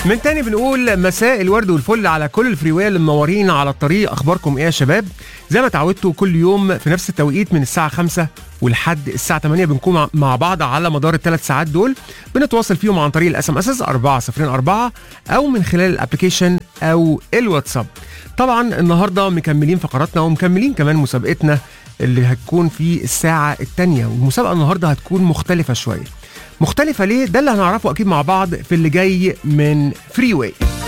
من تاني بنقول مساء الورد والفل على كل الفريوية اللي منورين على الطريق اخباركم ايه يا شباب زي ما اتعودتوا كل يوم في نفس التوقيت من الساعه 5 ولحد الساعه 8 بنكون مع- مع بعض على مدار الثلاث ساعات دول بنتواصل فيهم عن طريق الاس ام اس 404 او من خلال الابلكيشن او الواتساب طبعا النهارده مكملين فقراتنا ومكملين كمان مسابقتنا اللي هتكون في الساعه الثانيه والمسابقه النهارده هتكون مختلفه شويه مختلفة ليه؟ ده اللي هنعرفه أكيد مع بعض في اللي جاي من فري واي